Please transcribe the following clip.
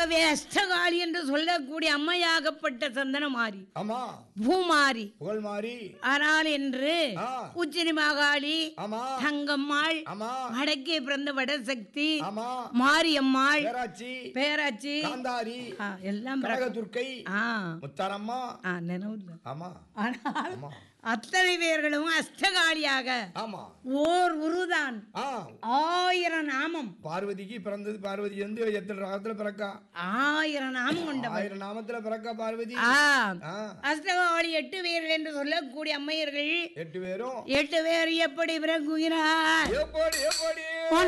ஆகவே அஷ்டகாளி என்று சொல்லக்கூடிய அம்மையாகப்பட்ட சந்தனமாரி ஆமா பூமாரி புகழ் மாறி ஆனால் என்று ஆ. உச்சினி மகாளி ஆமா தங்கம்மாள் ஆமா வடக்கே பிறந்த வடசக்தி ஆமா மாரியம்மாள் பேராட்சி பேராச்சி காந்தாரி ஆ, எல்லாம் பிறக்க- கனகதுர்க்கை ஆ முத்தாரம்மா ஆ நினைவு ஆமா ஆனால் ஆமா அத்தனை பேர்களும் அஷ்டகாளியாக ஆமா ஓர் உருதான் ஆ ஆயிரம் நாமம் பார்வதிக்கு பிறந்தது பார்வதி வந்து எத்தனை ராகத்துல பிறக்கா ஆயிரம் நாமம் கொண்டவர் ஆயிரம் நாமத்துல பிறக்கா பார்வதி ஆ ஆ அஷ்டகாளி எட்டு பேர்கள் என்று சொல்லக்கூடிய அம்மையர்கள் எட்டு பேரும் எட்டு பேர் எப்படி பிறகுகிறார் எப்படி எப்படி